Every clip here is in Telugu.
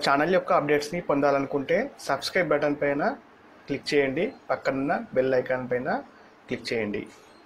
ఛానల్ యొక్క అప్డేట్స్ని పొందాలనుకుంటే సబ్స్క్రైబ్ బటన్ పైన క్లిక్ చేయండి పక్కనున్న బెల్ ఐకాన్ పైన క్లిక్ చేయండి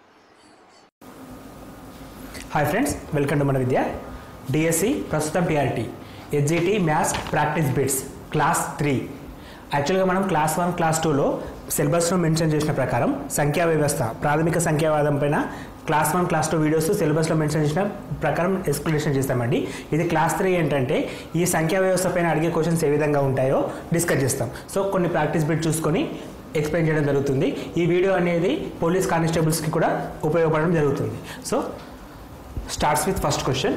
హాయ్ ఫ్రెండ్స్ వెల్కమ్ టు మన విద్య డిఎస్సి ప్రస్తుతం TRT HGT maths practice bits class three యాక్చువల్గా మనం క్లాస్ వన్ క్లాస్ టూలో సిలబస్లో మెన్షన్ చేసిన ప్రకారం సంఖ్యా వ్యవస్థ ప్రాథమిక సంఖ్యావాదం పైన class one class two videos సిలబస్లో మెన్షన్ చేసిన ప్రకారం ఎక్స్ప్లెనేషన్ చేస్తామండి ఇది క్లాస్ త్రీ ఏంటంటే ఈ సంఖ్యా వ్యవస్థ పైన అడిగే క్వశ్చన్స్ ఏ విధంగా ఉంటాయో డిస్కస్ చేస్తాం సో కొన్ని ప్రాక్టీస్ బిట్ చూసుకొని ఎక్స్ప్లెయిన్ చేయడం జరుగుతుంది ఈ వీడియో అనేది పోలీస్ కానిస్టేబుల్స్కి కూడా ఉపయోగపడడం జరుగుతుంది so starts with first question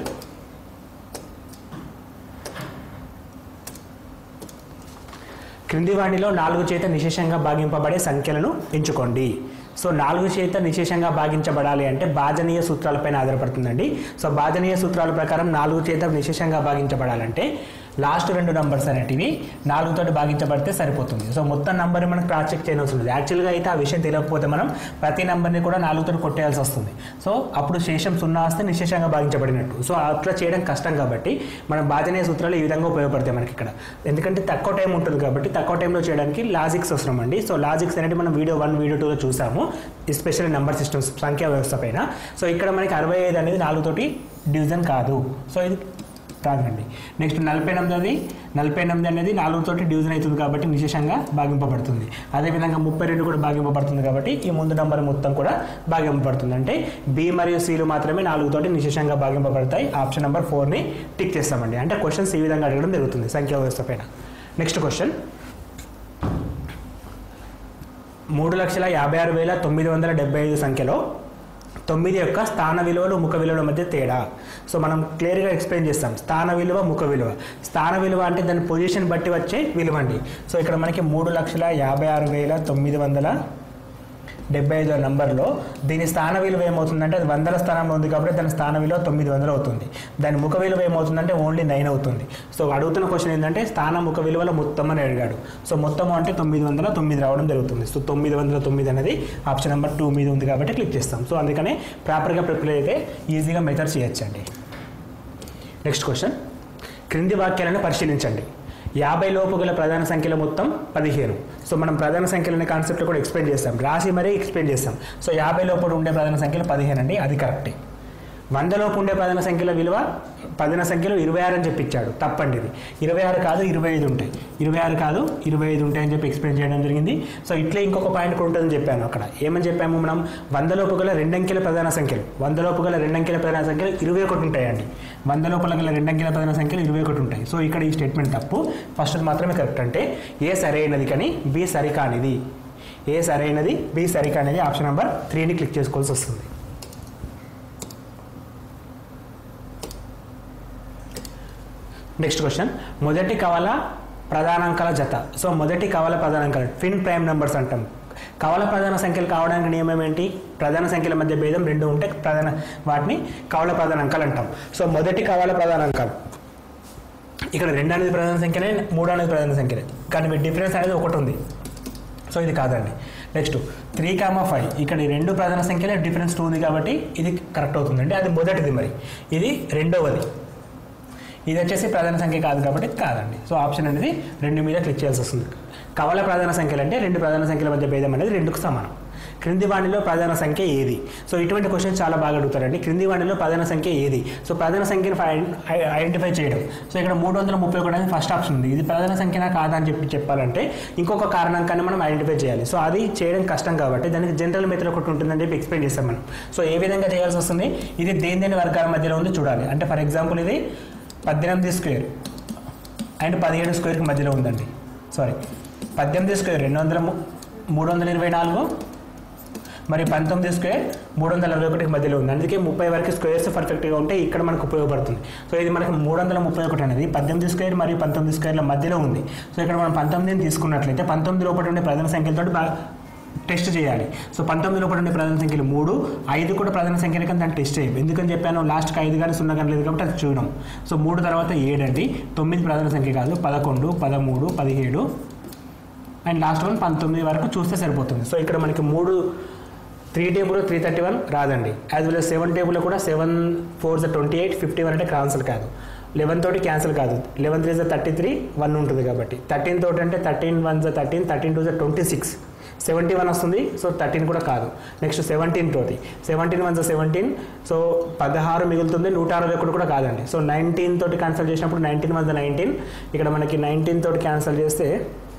క్రింది వాణిలో నాలుగు చేత నిశేషంగా భాగింపబడే సంఖ్యలను ఎంచుకోండి సో నాలుగు చేత నిశేషంగా భాగించబడాలి అంటే భాజనీయ సూత్రాలపైన ఆధారపడుతుందండి సో భాజనీయ సూత్రాల ప్రకారం నాలుగు చేత నిశేషంగా భాగించబడాలంటే లాస్ట్ రెండు నంబర్స్ అనేటివి నాలుగుతోటి భాగించబడితే సరిపోతుంది సో మొత్తం నంబర్ మనకు క్రాస్ చెక్ చేయవలసి ఉంటుంది యాక్చువల్గా అయితే ఆ విషయం తెలియకపోతే మనం ప్రతి నంబర్ని కూడా నాలుగుతో కొట్టేయాల్సి వస్తుంది సో అప్పుడు శేషం సున్నా వస్తే నిశేషంగా భాగించబడినట్టు సో అట్లా చేయడం కష్టం కాబట్టి మనం భాజనీయ సూత్రాలు ఈ విధంగా ఉపయోగపడతాయి మనకి ఇక్కడ ఎందుకంటే తక్కువ టైం ఉంటుంది కాబట్టి తక్కువ టైంలో చేయడానికి లాజిక్స్ అవసరం అండి సో లాజిక్స్ అనేది మనం వీడియో వన్ వీడియో టూలో చూసాము ఎస్పెషల్లీ నంబర్ సిస్టమ్స్ సంఖ్యా వ్యవస్థ పైన సో ఇక్కడ మనకి అరవై ఐదు అనేది నాలుగుతోటి డివిజన్ కాదు సో ఇది కాదండి నెక్స్ట్ నలభై ఎనిమిది నలభై ఎనిమిది అనేది నాలుగుతోటి డివిజన్ అవుతుంది కాబట్టి నిశేషంగా భాగింపబడుతుంది అదేవిధంగా ముప్పై రెండు కూడా భాగింపబడుతుంది కాబట్టి ఈ ముందు నంబర్ మొత్తం కూడా భాగింపబడుతుంది అంటే బి మరియు సిలు మాత్రమే నాలుగుతోటి నిశేషంగా భాగింపబడతాయి ఆప్షన్ నెంబర్ ఫోర్ని టిక్ చేస్తామండి అంటే క్వశ్చన్స్ ఈ విధంగా అడగడం జరుగుతుంది సంఖ్యా వ్యవస్థ పైన నెక్స్ట్ క్వశ్చన్ మూడు లక్షల యాభై ఆరు వేల తొమ్మిది వందల డెబ్బై ఐదు సంఖ్యలో తొమ్మిది యొక్క స్థాన విలువలు ముఖ విలువల మధ్య తేడా సో మనం క్లియర్గా ఎక్స్ప్లెయిన్ చేస్తాం స్థాన విలువ ముఖ విలువ స్థాన విలువ అంటే దాని పొజిషన్ బట్టి వచ్చే విలువ అండి సో ఇక్కడ మనకి మూడు లక్షల యాభై ఆరు వేల తొమ్మిది వందల డెబ్బై ఐదో నంబర్లో దీని స్థాన విలువ ఏమవుతుందంటే అది వందల స్థానంలో ఉంది కాబట్టి దాని స్థాన విలువ తొమ్మిది వందలు అవుతుంది దాని ముఖ విలువ ఏమవుతుందంటే ఓన్లీ నైన్ అవుతుంది సో అడుగుతున్న క్వశ్చన్ ఏంటంటే స్థాన ముఖ విలువల మొత్తం అని అడిగాడు సో మొత్తం అంటే తొమ్మిది వందల తొమ్మిది రావడం జరుగుతుంది సో తొమ్మిది వందల తొమ్మిది అనేది ఆప్షన్ నెంబర్ టూ మీద ఉంది కాబట్టి క్లిక్ చేస్తాం సో అందుకనే ప్రాపర్గా ప్రిపేర్ అయితే ఈజీగా మెథడ్ చేయొచ్చండి నెక్స్ట్ క్వశ్చన్ క్రింది వాక్యాలను పరిశీలించండి యాభై లోపు గల ప్రధాన సంఖ్యల మొత్తం పదిహేను సో మనం ప్రధాన సంఖ్యలనే కాన్సెప్ట్ కూడా ఎక్స్ప్లెయిన్ చేస్తాం రాసి మరీ ఎక్స్ప్లెయిన్ చేస్తాం సో యాభై లోపు ఉండే ప్రధాన సంఖ్యలు పదిహేను అండి అది కరెక్టే వంద లోపు ఉండే ప్రధాన సంఖ్యల విలువ ప్రధాన సంఖ్యలు ఇరవై ఆరు అని చెప్పించాడు తప్పండి ఇది ఇరవై ఆరు కాదు ఇరవై ఐదు ఉంటాయి ఇరవై ఆరు కాదు ఇరవై ఐదు ఉంటాయని చెప్పి ఎక్స్ప్లెయిన్ చేయడం జరిగింది సో ఇట్లా ఇంకొక పాయింట్ కూడా ఉంటుందని చెప్పాను అక్కడ ఏమని చెప్పాము మనం వంద లోపు గల రెండంకెల ప్రధాన సంఖ్యలు వంద లోపు గల రెండంకెల ప్రధాన సంఖ్యలు ఇరవై ఒకటి ఉంటాయండి వంద లోపల గల రెండంకెల ప్రధాన సంఖ్యలు ఇరవై ఒకటి ఉంటాయి సో ఇక్కడ ఈ స్టేట్మెంట్ తప్పు ఫస్ట్ మాత్రమే కరెక్ట్ అంటే ఏ సరైనది కానీ బి సరికానిది ఏ సరైనది బి సరికానిది ఆప్షన్ నెంబర్ త్రీని క్లిక్ చేసుకోవాల్సి వస్తుంది నెక్స్ట్ క్వశ్చన్ మొదటి కవల ప్రధానాంకాల జత సో మొదటి కవల ప్రధానాంకాలు ట్విన్ ప్రైమ్ నెంబర్స్ అంటాం కవల ప్రధాన సంఖ్యలు కావడానికి నియమం ఏంటి ప్రధాన సంఖ్యల మధ్య భేదం రెండు ఉంటే ప్రధాన వాటిని కవల ప్రధానాంకాలు అంటాం సో మొదటి కవల ప్రధానాంకాలు ఇక్కడ రెండు అనేది ప్రధాన సంఖ్యనే మూడు అనేది ప్రధాన సంఖ్యనే కానీ వీటి డిఫరెన్స్ అనేది ఒకటి ఉంది సో ఇది కాదండి నెక్స్ట్ త్రీ కామా ఫైవ్ ఇక్కడ ఈ రెండు ప్రధాన సంఖ్యలే డిఫరెన్స్ టూ ఉంది కాబట్టి ఇది కరెక్ట్ అవుతుందండి అది మొదటిది మరి ఇది రెండవది ఇది వచ్చేసి ప్రధాన సంఖ్య కాదు కాబట్టి కాదండి సో ఆప్షన్ అనేది రెండు మీద క్లిక్ చేయాల్సి వస్తుంది కవల ప్రధాన సంఖ్యలు అంటే రెండు ప్రధాన సంఖ్యల మధ్య భేదం అనేది రెండుకు సమానం క్రింది వాణిలో ప్రధాన సంఖ్య ఏది సో ఇటువంటి క్వశ్చన్స్ చాలా బాగా అడుగుతారండి క్రింది వాణిలో ప్రధాన సంఖ్య ఏది సో ప్రధాన సంఖ్యను ఐడెంటిఫై చేయడం సో ఇక్కడ మూడు వందల ముప్పై ఒకటి అనేది ఫస్ట్ ఆప్షన్ ఉంది ఇది ప్రధాన సంఖ్యనా కాదా అని చెప్పి చెప్పాలంటే ఇంకొక కారణాంకాన్ని మనం ఐడెంటిఫై చేయాలి సో అది చేయడం కష్టం కాబట్టి దానికి జనరల్ మెథడ్ ఒకటి ఉంటుందని చెప్పి ఎక్స్ప్లెయిన్ చేస్తాం మనం సో ఏ విధంగా చేయాల్సి వస్తుంది ఇది దేని దేని వర్గాల మధ్యలో ఉంది చూడాలి అంటే ఫర్ ఎగ్జాంపుల్ ఇది పద్దెనిమిది స్క్వేర్ అండ్ పదిహేడు స్క్వేర్కి మధ్యలో ఉందండి సారీ పద్దెనిమిది స్క్వేర్ రెండు వందల ము- మూడు వందల ఇరవై నాలుగు మరి పంతొమ్మిది స్క్వేర్ మూడు వందల అరవై ఒకటికి మధ్యలో ఉంది అందుకే ముప్పై వరకు స్క్వేర్స్ పర్ఫెక్ట్గా ఉంటే ఇక్కడ మనకు ఉపయోగపడుతుంది సో ఇది మనకు మూడు వందల ముప్పై ఒకటి అనేది పద్దెనిమిది స్క్వేర్ మరియు పంతొమ్మిది స్క్వేర్ల మధ్యలో ఉంది సో ఇక్కడ మనం పంతొమ్మిదిని తీసుకున్నట్లయితే పంతొమ్మిది లోపల ఉండే ప్రధాన సంఖ్యలతో బాగా టెస్ట్ చేయాలి సో పంతొమ్మిది లోపల ఉండే ప్రధాన సంఖ్యలు మూడు ఐదు కూడా ప్రధాన సంఖ్యలు కానీ దాన్ని టెస్ట్ చేయం ఎందుకని చెప్పాను లాస్ట్కి ఐదు కానీ సున్నా కానీ లేదు కాబట్టి అది చూడడం సో మూడు తర్వాత ఏడు అండి తొమ్మిది ప్రధాన సంఖ్య కాదు పదకొండు పదమూడు పదిహేడు అండ్ లాస్ట్ వన్ పంతొమ్మిది వరకు చూస్తే సరిపోతుంది సో ఇక్కడ మనకి మూడు three table three thirty one రాదండి యాజ్ వెల్ సెవెన్ టేబుల్ కూడా seven four twenty eight fifty one అంటే క్రాన్సల్ కాదు లెవెన్ తోటి క్యాన్సిల్ కాదు లెవెన్ త్రీ జా థర్టీ త్రీ వన్ ఉంటుంది కాబట్టి థర్టీన్ తోటి అంటే థర్టీన్ వన్ జా థర్టీన్ థర్టీన్ టూ జా ట్వంటీ సిక్స్ సెవెంటీ వన్ వస్తుంది సో థర్టీన్ కూడా కాదు నెక్స్ట్ సెవెంటీన్ తోటి సెవెంటీన్ వన్ జా సెవెంటీన్ సో పదహారు మిగులుతుంది నూట అరవై ఒకటి కూడా కాదండి సో నైన్టీన్ తోటి క్యాన్సిల్ చేసినప్పుడు నైన్టీన్ వన్ జా నైన్టీన్ ఇక్కడ మనకి నైన్టీన్ తోటి క్యాన్సిల్ చేస్తే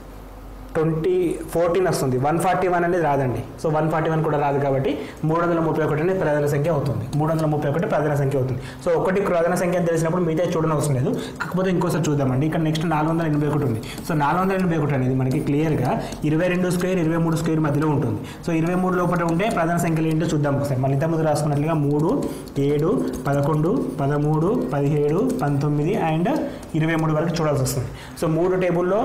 ట్వంటీ ఫోర్టీన్ వస్తుంది వన్ ఫార్టీ వన్ అనేది రాదండి సో వన్ ఫార్టీ వన్ కూడా రాదు కాబట్టి మూడు వందల ముప్పై ఒకటి అనేది ప్రధాన సంఖ్య అవుతుంది మూడు వందల ముప్పై ఒకటి ప్రధాన సంఖ్య అవుతుంది సో ఒకటి ప్రధాన సంఖ్య అని తెలిసినప్పుడు మిగతా చూడడం అవసరం లేదు కాకపోతే ఇంకోసారి చూద్దామండి ఇక్కడ నెక్స్ట్ నాలుగు వందల ఎనభై ఒకటి ఉంది సో నాలుగు వందల ఎనభై ఒకటి అనేది మనకి క్లియర్గా ఇరవై రెండు స్క్వేర్ ఇరవై మూడు స్క్వేర్ మధ్యలో ఉంటుంది సో ఇరవై మూడు లోపల ఉంటే ప్రధాన సంఖ్యలు ఏంటో చూద్దాం ఒకసారి మళ్ళీ ఇంతకుముందు రాసుకున్నట్లుగా మూడు ఏడు పదకొండు పదమూడు పదిహేడు పంతొమ్మిది అండ్ ఇరవై మూడు వరకు చూడాల్సి వస్తుంది సో మూడు టేబుల్లో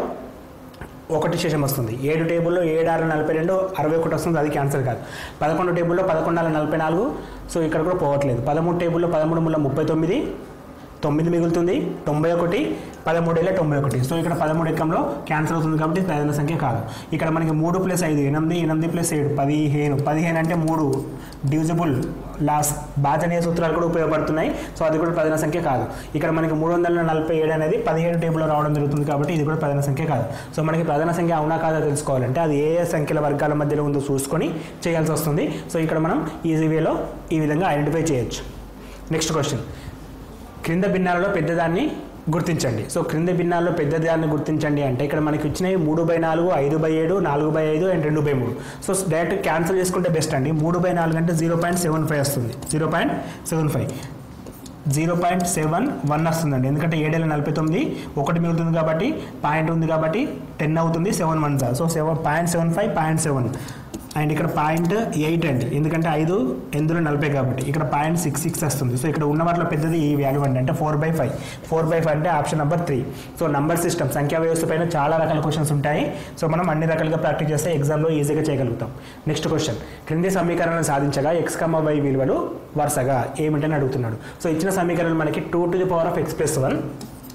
ఒకటి శేషం వస్తుంది ఏడు టేబుల్లో ఏడు ఆరు నలభై రెండు అరవై ఒకటి వస్తుంది అది క్యాన్సర్ కాదు పదకొండు టేబుల్లో పదకొండు ఆరు నలభై నాలుగు సో ఇక్కడ కూడా పోవట్లేదు పదమూడు టేబుల్లో పదమూడు ముళ్ళ ముప్పై తొమ్మిది తొమ్మిది మిగులుతుంది తొంభై ఒకటి పదమూడేళ్ళ తొంభై ఒకటి సో ఇక్కడ పదమూడు ఎక్కంలో క్యాన్సర్ అవుతుంది కాబట్టి ఇది ప్రధాన సంఖ్య కాదు ఇక్కడ మనకి మూడు ప్లస్ ఐదు ఎనిమిది ఎనిమిది ప్లస్ ఏడు పదిహేను పదిహేను అంటే మూడు డివిజిబుల్ లాస్ బాధనీయ సూత్రాలు కూడా ఉపయోగపడుతున్నాయి సో అది కూడా ప్రధాన సంఖ్య కాదు ఇక్కడ మనకి మూడు వందల నలభై ఏడు అనేది పదిహేడు టేబుల్లో రావడం జరుగుతుంది కాబట్టి ఇది కూడా ప్రధాన సంఖ్య కాదు సో మనకి ప్రధాన సంఖ్య అవునా కాదా తెలుసుకోవాలంటే అది ఏ ఏ సంఖ్యల వర్గాల మధ్యలో ఉందో చూసుకొని చేయాల్సి వస్తుంది సో ఇక్కడ మనం ఈజీ వేలో ఈ విధంగా ఐడెంటిఫై చేయొచ్చు నెక్స్ట్ క్వశ్చన్ క్రింద భిన్నాలలో పెద్దదాన్ని గుర్తించండి సో క్రింద భిన్నాల్లో పెద్దదాన్ని గుర్తించండి అంటే ఇక్కడ మనకి వచ్చినవి మూడు బై నాలుగు ఐదు బై ఏడు నాలుగు బై ఐదు అండ్ రెండు బై మూడు సో డైరెక్ట్ క్యాన్సిల్ చేసుకుంటే బెస్ట్ అండి మూడు బై నాలుగు అంటే జీరో పాయింట్ సెవెన్ ఫైవ్ వస్తుంది zero point seven five zero point seven one వస్తుందండి ఎందుకంటే ఏడేళ్ళ నలభై తొమ్మిది ఒకటి మిగులుతుంది కాబట్టి పాయింట్ ఉంది కాబట్టి టెన్ అవుతుంది seven one sir so seven point seven five point seven and ఇక్కడ పాయింట్ ఎయిట్ అండి ఎందుకంటే ఐదు ఎందులో నలభై కాబట్టి ఇక్కడ పాయింట్ సిక్స్ సిక్స్ వస్తుంది సో ఇక్కడ ఉన్న వాటిలో పెద్దది ఈ వాల్యూ అండి అంటే four by five four by five అంటే option number three so number system సంఖ్యా వ్యవస్థ పైన చాలా రకాల క్వశ్చన్స్ ఉంటాయి సో మనం అన్ని రకాలుగా ప్రాక్టీస్ చేస్తే ఎగ్జామ్లో ఈజీగా చేయగలుగుతాం నెక్స్ట్ క్వశ్చన్ క్రింది సమీకరణను సాధించగా ఎక్స్ కమ్మ వై విలువలు వరుసగా ఏమిటని అడుగుతున్నాడు సో ఇచ్చిన సమీకరణం మనకి two to the power of x plus one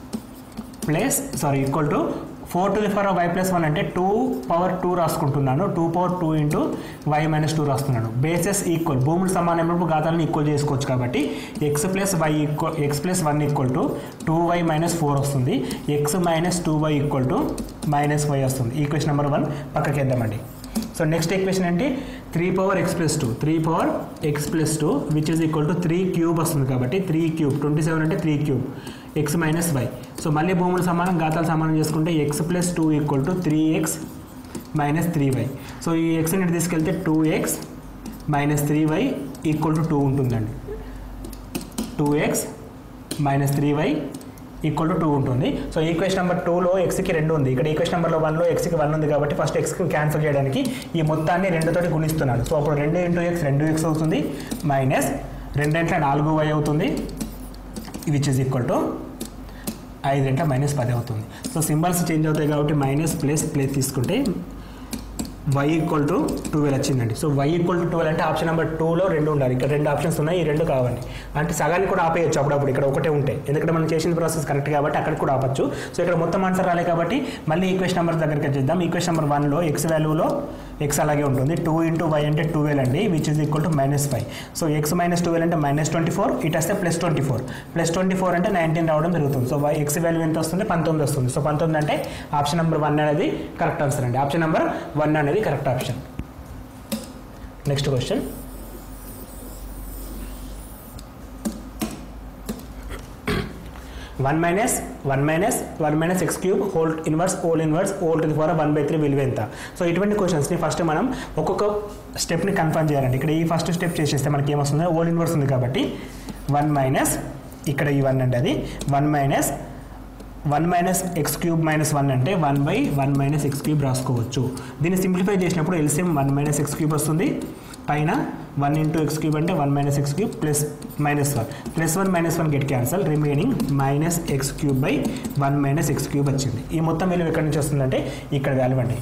plus sorry equal to four to the power y plus one అంటే టూ పవర్ టూ రాసుకుంటున్నాను two power two into y minus two రాస్తున్నాను బేసెస్ ఈక్వల్ భూములు సమానమైనప్పుడు ఘాతాలను ఈక్వల్ చేసుకోవచ్చు కాబట్టి x plus y equal x plus one equal to two y minus four వస్తుంది x minus two y equal to minus y వస్తుంది ఈక్వేషన్ నెంబర్ వన్ పక్కకి వేద్దామండి సో నెక్స్ట్ ఈక్వేషన్ ఏంటి three power x plus two three power x plus two which is equal to three cube వస్తుంది కాబట్టి త్రీ క్యూబ్ ట్వంటీ సెవెన్ అంటే three cube x minus y so మళ్ళీ భూములు సమానం ఘాతాలు సమానం చేసుకుంటే x plus two equal to three x minus three y so ఈ ఎక్స్ అనేది తీసుకెళ్తే two x minus three y equal to two ఉంటుందండి two x minus three y equal to two ఉంటుంది సో ఈక్వేషన్ నెంబర్ టూలో ఎక్స్కి రెండు ఉంది ఇక్కడ ఈక్వేషన్ నెంబర్లో వన్లో ఎక్స్కి వన్ ఉంది కాబట్టి ఫస్ట్ ఎక్స్కి క్యాన్సిల్ చేయడానికి ఈ మొత్తాన్ని రెండుతోటి గుణిస్తున్నాడు సో అప్పుడు రెండు ఇంటూ ఎక్స్ రెండు ఎక్స్ అవుతుంది మైనస్ రెండింట్ల నాలుగు వై అవుతుంది విచ్ ఇస్ ఈక్వల్ టు ఐదు రెంట్ల మైనస్ పది అవుతుంది సో సింబల్స్ చేంజ్ అవుతాయి కాబట్టి మైనస్ ప్లస్ ప్లస్ తీసుకుంటే వై ఈక్వల్ టు ట్వెల్వ్ వచ్చిందండి so y equal to twelve అంటే ఆప్షన్ నెంబర్ టూలో రెండు ఉండాలి ఇక్కడ రెండు ఆప్షన్స్ ఉన్నాయి ఈ రెండు కావాలి అంటే సగాన్ని కూడా ఆపేయచ్చు అప్పుడప్పుడు ఇక్కడ ఒకటే ఉంటాయి ఎందుకంటే మనం చేసిన ప్రాసెస్ కరెక్ట్ కాబట్టి అక్కడ కూడా ఆపచ్చు సో ఇక్కడ మొత్తం ఆన్సర్ రాలే కాబట్టి మళ్ళీ ఈక్వేషన్ నెంబర్ దగ్గరికి వచ్చేద్దాం ఈక్వేషన్ నెంబర్ వన్లో ఎక్స్ వాల్యూలో ఎక్స్ అలాగే ఉంటుంది టూ ఇంటూ వై అంటే ట్వెల్వ్ అండి which is equal to minus five so x minus twelve అంటే మైనస్ ట్వంటీ ఫోర్ ఇటు వస్తే plus twenty four plus twenty four అంటే నైన్టీన్ రావడం జరుగుతుంది సో వై ఎక్స్ వాల్యూ ఎంత వస్తుంది పంతొమ్మిది వస్తుంది సో పంతొమ్మిది అంటే ఆప్షన్ నెంబర్ వన్ అనేది కరెక్ట్ ఆన్సర్ అండి ఆప్షన్ నెంబర్ వన్ అనేది correct option next question one minus one minus one minus x cube whole inverse whole inverse whole to the power one by three విలువ ఎంత సో ఇటువంటి క్వశ్చన్స్ని ఫస్ట్ మనం ఒక్కొక్క స్టెప్ని కన్ఫర్మ్ చేయాలండి ఇక్కడ ఈ ఫస్ట్ స్టెప్ చేసేస్తే మనకి ఏమొస్తుంది ఓల్ ఇన్వర్స్ ఉంది కాబట్టి వన్ మైనస్ ఇక్కడ ఈ వన్ అంటే అది one minus one minus x cube minus one అంటే one by one minus x cube రాసుకోవచ్చు దీన్ని సింప్లిఫై చేసినప్పుడు LCM one minus x cube వస్తుంది పైన వన్ ఇంటూ ఎక్స్ క్యూబ్ అంటే one minus x cube plus minus one plus one minus one get cancel remaining minus x cube by one minus x cube వచ్చింది ఈ మొత్తం విలువ ఎక్కడి నుంచి వస్తుందంటే ఇక్కడ వాల్యూ అండి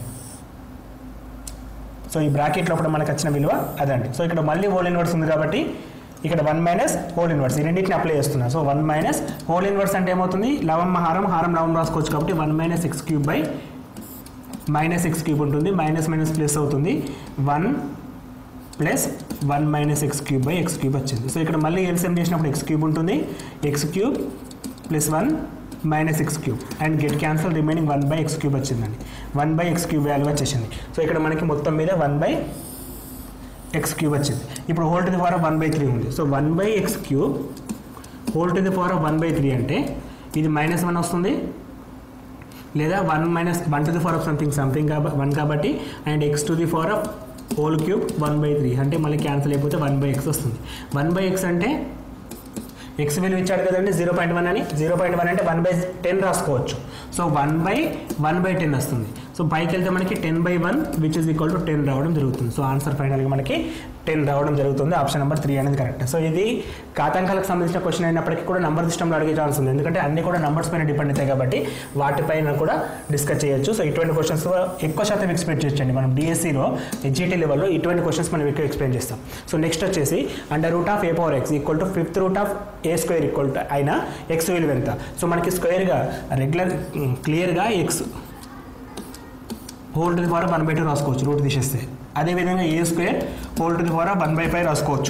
సో ఈ బ్రాకెట్ లోపల మనకు వచ్చిన విలువ అదండి సో ఇక్కడ మళ్ళీ హోల్ ఇన్వర్స్ ఉంది కాబట్టి ఇక్కడ వన్ మైనస్ హోల్ ఇన్వర్స్ ఈ రెండింటిని అప్లై చేస్తున్నా so one minus whole inverse అంటే ఏమవుతుంది లవం హారం హారం లవం రాసుకోవచ్చు కాబట్టి one minus x cube by minus x cube ఉంటుంది మైనస్ మైనస్ ప్లస్ అవుతుంది one plus one minus x cube by x cube వచ్చింది సో ఇక్కడ మళ్ళీ ఎల్సిఎం చేసినప్పుడు ఎక్స్ క్యూబ్ ఉంటుంది x cube plus one minus x cube and get cancel remaining one by x cube వచ్చిందండి one by x cube value వచ్చేసింది సో ఇక్కడ మనకి మొత్తం మీద వన్ బై ఎక్స్ క్యూబ్ వచ్చింది ఇప్పుడు whole to the power one by three ఉంది so one by x cube whole to the power one by three అంటే ఇది మైనస్ వన్ వస్తుంది లేదా one minus one to the four of something something కాబ వన్ కాబట్టి and x to the four of whole cube one by three అంటే మళ్ళీ క్యాన్సిల్ అయిపోతే వన్ బై ఎక్స్ వస్తుంది వన్ బై ఎక్స్ అంటే ఎక్స్ విలువ ఇచ్చాడు కదండి జీరో పాయింట్ వన్ అని జీరో పాయింట్ వన్ అంటే వన్ బై టెన్ రాసుకోవచ్చు so one by one by ten వస్తుంది సో పైకి వెళ్తే మనకి ten by one which is equal to ten రావడం జరుగుతుంది సో ఆన్సర్ ఫైనల్గా మనకి టెన్ రావడం జరుగుతుంది ఆప్షన్ నెంబర్ త్రీ అనేది కరెక్ట్ సో ఇది కాతాంకాలకు సంబంధించిన క్వశ్చన్ అయినప్పటికీ కూడా నంబర్ సిస్టంలో అడిగే ఛాన్స్ ఉంది ఎందుకంటే అన్ని కూడా నంబర్స్ పైన డిపెండ్ అవుతాయి కాబట్టి వాటిపైన కూడా డిస్కస్ చేయొచ్చు సో ఇటువంటి క్వశ్చన్స్ ఎక్కువ శాతం ఎక్స్పెక్ట్ చేయొచ్చండి మనం డిఎస్సిలో హెచ్జిటి లెవెల్లో ఇటువంటి క్వశ్చన్స్ మనం ఎక్కువ ఎక్స్ప్లెయిన్ చేస్తాం సో నెక్స్ట్ వచ్చేసి under root of a power x equal to fifth root of a square equal to అయినా ఎక్స్ విలువ ఎంత సో మనకి స్క్వేర్గా రెగ్యులర్ క్లియర్గా x whole to the power one by two రాసుకోవచ్చు రూట్ తీసేస్తే అదేవిధంగా a square whole to the power one by five రాసుకోవచ్చు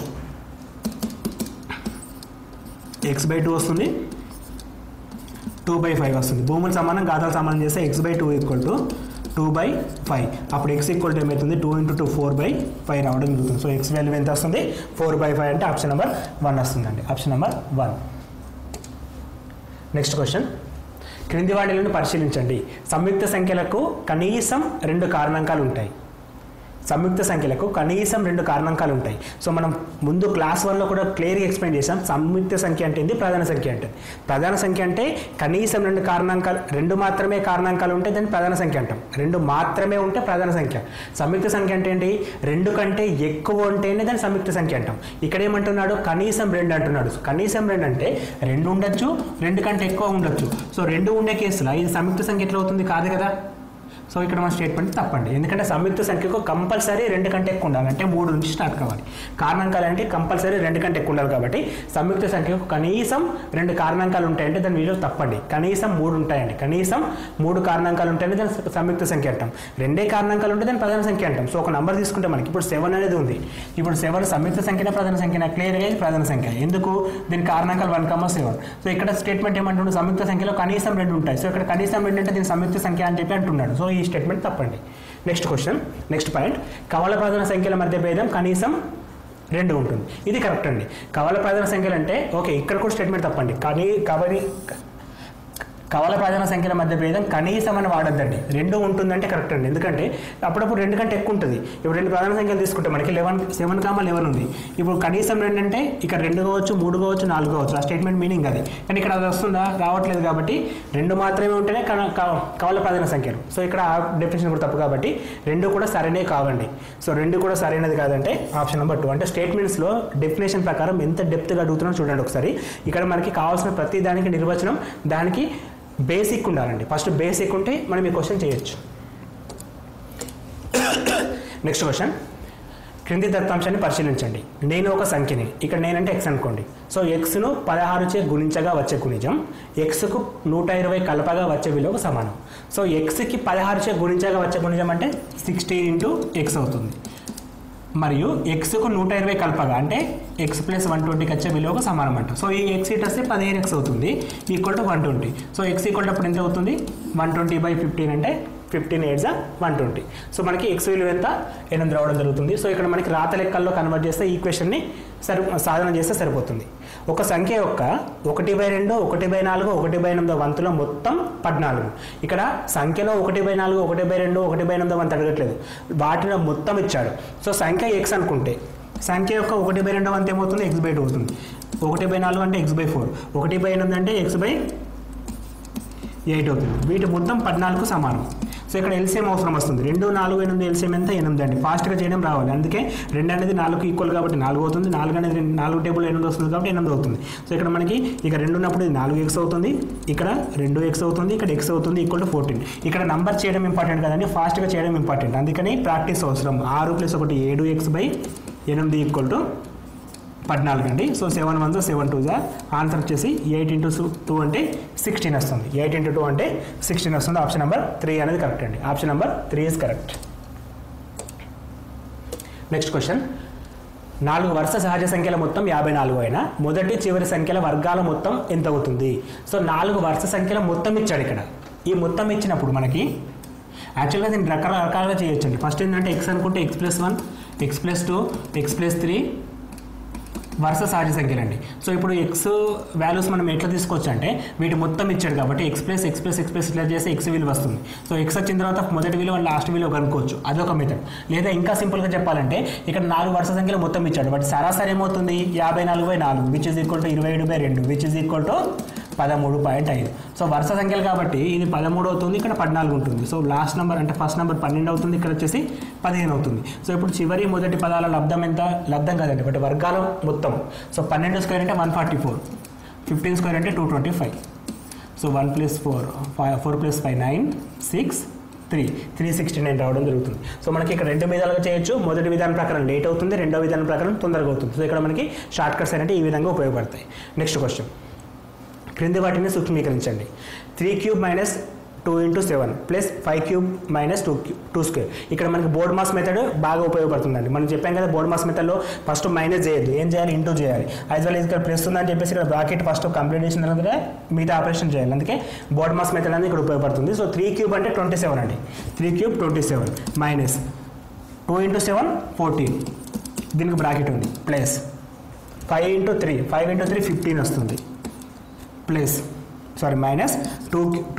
ఎక్స్ బై టూ వస్తుంది టూ బై ఫైవ్ వస్తుంది భూముల సమానం గాతాల సమానం చేస్తే x by two equal to two by five అప్పుడు ఎక్స్ ఈక్వల్ టు ఏమవుతుంది two into two four by five రావడం జరుగుతుంది సో ఎక్స్ వాల్యూ ఎంత వస్తుంది ఫోర్ బై ఫైవ్ అంటే ఆప్షన్ నెంబర్ వన్ వస్తుందండి option number one next question క్రింది వాటిలను పరిశీలించండి సంయుక్త సంఖ్యలకు కనీసం రెండు కారణాంకాలు ఉంటాయి సంయుక్త సంఖ్యలకు కనీసం రెండు కారణాంకాలు ఉంటాయి సో మనం ముందు క్లాస్ వన్లో కూడా క్లియర్గా ఎక్స్ప్లెయిన్ చేసాం సంయుక్త సంఖ్య అంటే ఏంది ప్రధాన సంఖ్య అంటే ప్రధాన సంఖ్య అంటే కనీసం రెండు కారణాంకాలు రెండు మాత్రమే కారణాంకాలు ఉంటే దాన్ని ప్రధాన సంఖ్య అంటాం రెండు మాత్రమే ఉంటే ప్రధాన సంఖ్య సంయుక్త సంఖ్య అంటే ఏంటి రెండు కంటే ఎక్కువ ఉంటేనే దాన్ని సంయుక్త సంఖ్య అంటాం ఇక్కడ ఏమంటున్నాడు కనీసం రెండు అంటున్నాడు సో కనీసం రెండు అంటే రెండు ఉండొచ్చు రెండు కంటే ఎక్కువ ఉండొచ్చు సో రెండు ఉండే కేసులో ఇది సంయుక్త సంఖ్య ఎట్లా అవుతుంది కాదు కదా సో ఇక్కడ మన స్టేట్మెంట్ తప్పండి ఎందుకంటే సంయుక్త సంఖ్యకు కంపల్సరీ రెండు కంటే ఎక్కువ ఉండాలి అంటే మూడు నుంచి స్టార్ట్ కావాలి కారణాంకాలు అంటే కంపల్సరీ రెండు కంటే ఎక్కువ ఉండాలి కాబట్టి సంయుక్త సంఖ్యకు కనీసం రెండు కారణాంకాలు ఉంటాయంటే దాని విలువ తప్పండి కనీసం మూడు ఉంటాయండి కనీసం మూడు కారణాంకాలు ఉంటాయంటే దాని సంయుక్త సంఖ్య అంటాం రెండే కారణాంకాలు ఉంటే దాని ప్రధాన సంఖ్య అంటాం సో ఒక నంబర్ తీసుకుంటే మనకి ఇప్పుడు సెవెన్ అనేది ఉంది ఇప్పుడు సెవెన్ సంయుక్త సంఖ్యన ప్రధాన సంఖ్యన క్లియర్గా ఇది ప్రధాన సంఖ్య ఎందుకు దీని కారణాంకాలు వన్ కమ్మ సెవెన్ సో ఇక్కడ స్టేట్మెంట్ ఏమంటుండే సంయుక్త సంఖ్యలో కనీసం రెండు ఉంటాయి సో ఇక్కడ కనీసం రెండు అంటే దీని సంయుక్త సంఖ్య అని చెప్పి అంటున్నాడు సో ఈ స్టేట్మెంట్ తప్పండి నెక్స్ట్ క్వశ్చన్ నెక్స్ట్ పాయింట్ కవల ప్రధాన సంఖ్యల మధ్య భేదం కనీసం రెండు ఉంటుంది ఇది కరెక్ట్ అండి కవల ప్రధాన సంఖ్యలు అంటే ఓకే ఇక్కడ కూడా స్టేట్మెంట్ తప్పండి కానీ కవని కవల ప్రధాన సంఖ్యల మధ్య భేదం కనీసం అని వాడద్దండి రెండు ఉంటుందంటే కరెక్ట్ అండి ఎందుకంటే అప్పుడప్పుడు రెండు కంటే ఎక్కువ ఉంటుంది ఇప్పుడు రెండు ప్రధాన సంఖ్యలు తీసుకుంటే మనకి లెవెన్ సెవెన్ కామా లెవెన్ ఉంది ఇప్పుడు కనీసం రెండు అంటే ఇక్కడ రెండు కావచ్చు మూడు కావచ్చు నాలుగు కావచ్చు ఆ స్టేట్మెంట్ మీనింగ్ అది కానీ ఇక్కడ అది వస్తుందా రావట్లేదు కాబట్టి రెండు మాత్రమే ఉంటేనే కన- క- కవల ప్రధాన సంఖ్యలు సో ఇక్కడ ఆ డెఫినేషన్ కూడా తప్పు కాబట్టి రెండు కూడా సరైనవి కావండి సో రెండు కూడా సరైనది కాదంటే ఆప్షన్ నెంబర్ టూ అంటే స్టేట్మెంట్స్లో డెఫినేషన్ ప్రకారం ఎంత డెప్త్గా అడుగుతున్నారో చూడండి ఒకసారి ఇక్కడ మనకి కావాల్సిన ప్రతి దానికి నిర్వచనం దానికి బేసిక్ ఉండాలండి ఫస్ట్ బేసిక్ ఉంటే మనం ఈ క్వశ్చన్ చేయొచ్చు నెక్స్ట్ క్వశ్చన్ క్రింది దత్తాంశాన్ని పరిశీలించండి నేను ఒక సంఖ్యని ఇక్కడ నేనంటే ఎక్స్ అనుకోండి సో ఎక్స్ను పదహారు చే గుణించగా వచ్చే గుణిజం ఎక్స్కు నూట ఇరవై కలపగా వచ్చే విలువకు సమానం సో ఎక్స్కి పదహారు చే గుణించగా వచ్చే గుణిజం అంటే సిక్స్టీన్ ఇంటూ ఎక్స్ అవుతుంది మరియు ఎక్స్కు నూట ఇరవై కలపగా అంటే ఎక్స్ ప్లస్ వన్ ట్వంటీకి వచ్చే విలువకు సమానం అంట సో ఈ ఎక్స్ ఇట్ వస్తే పదిహేను ఎక్స్ అవుతుంది equal to one twenty so x equal to అప్పుడు ఎంత అవుతుంది వన్ ట్వంటీ బై ఫిఫ్టీన్ అంటే fifteen eights one twenty so మనకి ఎక్స్ విలువ ఎంత ఎనిమిది రావడం జరుగుతుంది సో ఇక్కడ మనకి రాత లెక్కల్లో కన్వర్ట్ చేస్తే ఈక్వేషన్ని సరి సాధన చేస్తే సరిపోతుంది ఒక సంఖ్య యొక్క ఒకటి బై రెండు ఒకటి బై నాలుగు ఒకటి బై ఎనిమిదో వంతులో మొత్తం పద్నాలుగు ఇక్కడ సంఖ్యలో ఒకటి బై నాలుగు ఒకటి బై రెండు ఒకటి బై ఎనిమిదో వంతు అడగట్లేదు వాటిలో మొత్తం ఇచ్చాడు సో సంఖ్య ఎక్స్ అనుకుంటే సంఖ్య యొక్క ఒకటి బై రెండో వంతు ఏమవుతుంది ఎక్స్ బై టూ అవుతుంది ఒకటి బై నాలుగు అంటే ఎక్స్ బై ఫోర్ ఒకటి బై ఎనిమిది అంటే ఎక్స్ బై ఎయిట్ అవుతుంది వీటి మొత్తం పద్నాలుగు సమానం సో ఇక్కడ ఎల్సిఎం అవసరం వస్తుంది రెండు నాలుగు ఎనిమిది ఎల్సిఎం ఎంత ఎనిమిది అండి ఫాస్ట్గా చేయడం రావాలి అందుకే రెండు అనేది నాలుగు ఈక్వల్ కాబట్టి నాలుగు అవుతుంది నాలుగు అనేది రెండు నాలుగు టేబుల్ ఎనిమిది వస్తుంది కాబట్టి ఎనిమిది అవుతుంది సో ఇక్కడ మనకి ఇక రెండు ఉన్నప్పుడు ఇది నాలుగు ఎక్స్ అవుతుంది ఇక్కడ రెండు ఎక్స్ అవుతుంది ఇక్కడ ఎక్స్ అవుతుంది ఈక్వల్ టు ఫోర్టీన్ ఇక్కడ నంబర్ చేయడం ఇంపార్టెంట్ కదండి ఫాస్ట్గా చేయడం ఇంపార్టెంట్ అందుకని ప్రాక్టీస్ అవసరం ఆరు ప్లస్ ఒకటి ఏడు ఎక్స్ బై ఎనిమిది ఈక్వల్ టు పద్నాలుగు అండి so seven one seven two జా ఆన్సర్ వచ్చేసి ఎయిట్ ఇంటూ టూ అంటే సిక్స్టీన్ వస్తుంది ఎయిట్ ఇంటూ టూ అంటే సిక్స్టీన్ వస్తుంది ఆప్షన్ నెంబర్ త్రీ అనేది కరెక్ట్ అండి option number three is correct next question నాలుగు వరుస సహజ సంఖ్యల మొత్తం యాభై నాలుగు అయినా మొదటి చివరి సంఖ్యల వర్గాల మొత్తం ఎంత అవుతుంది సో నాలుగు వరుస సంఖ్యల మొత్తం ఇచ్చాడు ఇక్కడ ఈ మొత్తం ఇచ్చినప్పుడు మనకి యాక్చువల్గా దీన్ని రకరకాలుగా చేయొచ్చండి ఫస్ట్ ఏంటంటే ఎక్స్ అనుకుంటే x plus one x plus two x plus three వరుస సహజ సంఖ్యలు అండి సో ఇప్పుడు ఎక్స్ వాల్యూస్ మనం ఎట్లా తీసుకోవచ్చు అంటే వీటి మొత్తం ఇచ్చాడు కాబట్టి x plus x plus x plus ఇట్లా చేస్తే ఎక్స్ విలువ వస్తుంది సో ఎక్స్ వచ్చిన తర్వాత మొదటి విలువ లాస్ట్ విలువ కనుక్కోవచ్చు అదొక మెథడ్ లేదా ఇంకా సింపుల్గా చెప్పాలంటే ఇక్కడ నాలుగు వరుస సంఖ్యలు మొత్తం ఇచ్చాడు బట్ సరాసరి ఏమవుతుంది యాభై నాలుగు బై నాలుగు విచ్ ఇస్ ఈక్వల్ టు ఇరవై ఏడు బై రెండు విచ్ ఇస్ ఈక్వల్ టు పదమూడు పాయింట్ ఐదు సో వరుస సంఖ్యలు కాబట్టి ఇది పదమూడు అవుతుంది ఇక్కడ పద్నాలుగు ఉంటుంది సో లాస్ట్ నెంబర్ అంటే ఫస్ట్ నెంబర్ పన్నెండు అవుతుంది ఇక్కడ వచ్చేసి పదిహేను అవుతుంది సో ఇప్పుడు చివరి మొదటి పదాల లబ్ధం ఎంత లబ్ధం కాదండి బట్ వర్గాల మొత్తం సో పన్నెండు స్క్వేర్ అంటే one forty four fifteen square అంటే two twenty five so one plus four five four plus five nine six three three sixty nine రావడం జరుగుతుంది సో మనకి ఇక్కడ రెండు విధాలుగా చేయొచ్చు మొదటి విధానం ప్రకారం లేట్ అవుతుంది రెండో విధానం ప్రకారం తొందరగా అవుతుంది సో ఇక్కడ మనకి షార్ట్ కట్స్ అనేవి ఈ విధంగా ఉపయోగపడతాయి నెక్స్ట్ క్వశ్చన్ క్రింది వాటిని సూక్ష్మీకరించండి three cube minus two into seven plus five cube minus two cube two square ఇక్కడ మనకి బోర్డ్ మాస్ మెథడ్ బాగా ఉపయోగపడుతుందండి మనం చెప్పాం కదా బోర్డ్ మాస్ మెథడ్లో ఫస్ట్ మైనస్ చేయొద్దు ఏం చేయాలి ఇంటూ చేయాలి యాజ్ వెల్ ఇక్కడ ప్లస్ ఉందని చెప్పేసి ఇక్కడ బ్రాకెట్ ఫస్ట్ కంప్లీట్ చేసిన తర్వాత మిగతా ఆపరేషన్ చేయాలి అందుకే బోర్డ్ మాస్ మెథడ్ అనేది ఇక్కడ ఉపయోగపడుతుంది సో త్రీ క్యూబ్ అంటే ట్వంటీ సెవెన్ అండి three cube twenty seven minus two into seven fourteen దీనికి బ్రాకెట్ ఉంది plus five into three five into three fifteen వస్తుంది plus sorry minus two two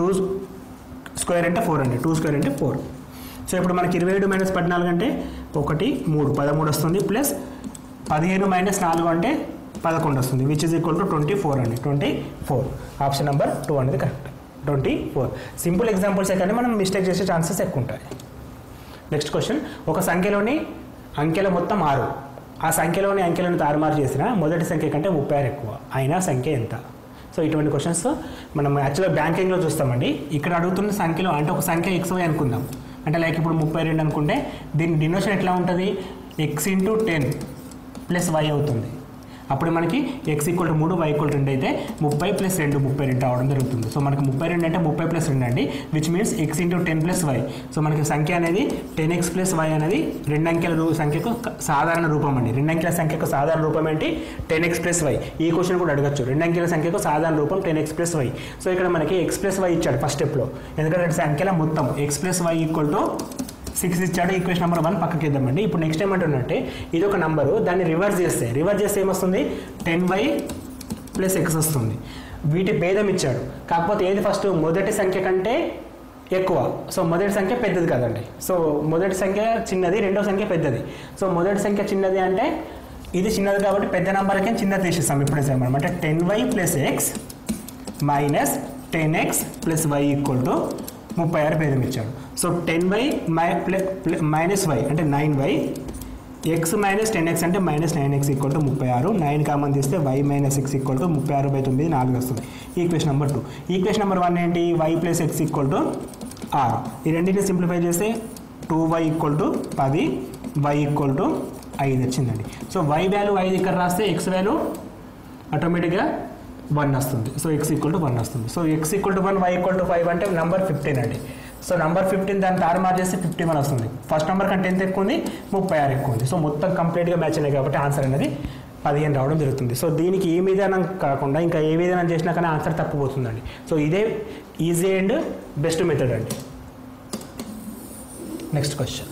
square అంటే ఫోర్ అండి టూ స్క్వేర్ అంటే ఫోర్ సో ఇప్పుడు మనకి ఇరవై ఏడు మైనస్ పద్నాలుగు అంటే ఒకటి మూడు పదమూడు వస్తుంది ప్లస్ పదిహేను మైనస్ నాలుగు అంటే పదకొండు వస్తుంది which is equal to twenty four అండి twenty four option number two అనేది correct twenty four simple examples కానీ మనం మిస్టేక్ చేసే ఛాన్సెస్ ఎక్కువ ఉంటాయి నెక్స్ట్ క్వశ్చన్ ఒక సంఖ్యలోని అంకెల మొత్తం ఆరు ఆ సంఖ్యలోని అంకెలను తారుమారు చేసిన మొదటి సంఖ్య కంటే ముప్పై ఆరు ఎక్కువ అయినా సంఖ్య ఎంత సో ఇటువంటి క్వశ్చన్స్ మనం యాక్చువల్గా బ్యాంకింగ్లో చూస్తామండి ఇక్కడ అడుగుతున్న సంఖ్యలో అంటే ఒక సంఖ్య ఎక్స్ వై అనుకుందాం అంటే లైక్ ఇప్పుడు ముప్పై రెండు అనుకుంటే దీని డినోషన్ ఎట్లా ఉంటుంది x into ten plus y అవుతుంది అప్పుడు మనకి ఎక్స్ ఈక్వల్ టు మూడు వై ఈక్వల్ రెండు అయితే ముప్పై ప్లస్ రెండు ముప్పై రెండు అవడం జరుగుతుంది సో మనకి ముప్పై రెండు అంటే ముప్పై ప్లస్ రెండు అండి which means x into ten plus y so మనకి సంఖ్య అనేది టెన్ ఎక్స్ ప్లస్ వై అనేది రెండు అంకెల రూ- సంఖ్యకు క- సాధారణ రూపం అండి రెండు అంకెల సంఖ్యకు సాధారణ రూపం ఏంటి టెన్ ఎక్స్ ప్లస్ వై ఈ క్వశ్చన్ కూడా అడగచ్చు రెండు అంకెల సంఖ్యకు సాధారణ రూపం ten x plus y so ఇక్కడ మనకి ఎక్స్ ప్లస్ వై ఇచ్చాడు ఫస్ట్ స్టెప్లో ఎందుకంటే రెండు సంఖ్యల మొత్తం x plus y equal to six ఇచ్చాడు ఈక్వేషన్ నెంబర్ వన్ పక్కకి ఇద్దామండి ఇప్పుడు నెక్స్ట్ ఏమంటున్నట్టే ఇది ఒక నంబరు దాన్ని రివర్స్ చేస్తే రివర్స్ చేస్తే ఏమొస్తుంది టెన్ బై ప్లస్ ఎక్స్ వస్తుంది వీటి భేదం ఇచ్చాడు కాకపోతే ఏది ఫస్ట్ మొదటి సంఖ్య కంటే ఎక్కువ సో మొదటి సంఖ్య పెద్దది కదండి సో మొదటి సంఖ్య చిన్నది రెండో సంఖ్య పెద్దది సో మొదటి సంఖ్య చిన్నది అంటే ఇది చిన్నది కాబట్టి పెద్ద నెంబర్కి చిన్నది తీసేస్తాం ఇప్పుడు మనం అంటే ten y plus x minus ten x plus y equal to ముప్పై ఆరు భేదం ఇచ్చాడు సో టెన్ వై మై మైనస్ వై అంటే nine y x minus ten x అంటే minus nine x equal to ముప్పై ఆరు నైన్ కామన్ తీస్తే y minus x equal to ముప్పై ఆరు బై తొమ్మిది నాలుగు వస్తుంది equation number two equation number one ఏంటి y plus x equal to ఆరు ఈ రెండింటిని సింప్లిఫై చేస్తే టూ వై ఈక్వల్ టు పది వై ఈక్వల్ టు ఐదు వచ్చిందండి సో వై వాల్యూ ఐదు ఇక్కడ రాస్తే ఎక్స్ వాల్యూ ఆటోమేటిక్గా వన్ వస్తుంది so x equal to one వస్తుంది so x equal to one y equal to five అంటే నంబర్ ఫిఫ్టీన్ అండి సో నంబర్ ఫిఫ్టీన్ దాన్ని తారుమారు చేస్తే ఫిఫ్టీ వన్ వస్తుంది ఫస్ట్ నెంబర్ కంటే ఎంత ఎక్కువ ఉంది ముప్పై ఆరు ఎక్కువ ఉంది సో మొత్తం కంప్లీట్గా మ్యాచ్ అయినాయి కాబట్టి ఆన్సర్ అనేది పదిహేను రావడం జరుగుతుంది సో దీనికి ఏ విధానం కాకుండా ఇంకా ఏ విధానం చేసినా కానీ ఆన్సర్ తప్పిపోతుందండి సో ఇదే ఈజీ అండ్ బెస్ట్ మెథడ్ అండి నెక్స్ట్ క్వశ్చన్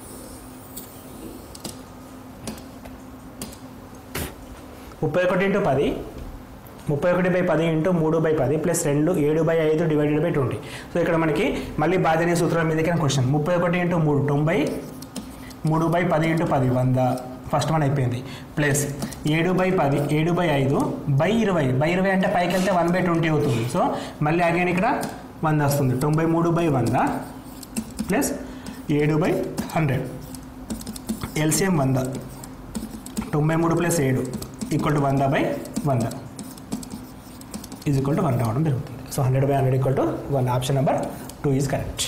ముప్పై ఒకటి ఇంటూ పది ముప్పై ఒకటి బై పది ఇంటూ మూడు బై పది ప్లస్ రెండు ఏడు బై ఐదు డివైడెడ్ బై ట్వంటీ సో ఇక్కడ మనకి మళ్ళీ బాధ్యత సూత్రం మీదకి క్వశ్చన్ ముప్పై ఒకటి ఇంటూ మూడు తొంభై మూడు బై పది ఇంటూ పది వంద ఫస్ట్ వన్ అయిపోయింది ప్లస్ ఏడు బై పది ఏడు బై ఐదు బై ఇరవై బై ఇరవై అంటే పైకి వెళ్తే వన్ బై ట్వంటీ అవుతుంది సో మళ్ళీ అగైన్ ఇక్కడ వంద వస్తుంది తొంభై మూడు బై వంద ప్లస్ ఏడు బై హండ్రెడ్ ఎల్సిఎం వంద తొంభై మూడు ప్లస్ ఏడు ఈక్వల్ టు వంద బై వంద ఈజ్ ఈక్వల్ టు వన్ రావడం జరుగుతుంది so hundred by hundred equal to one option number two is correct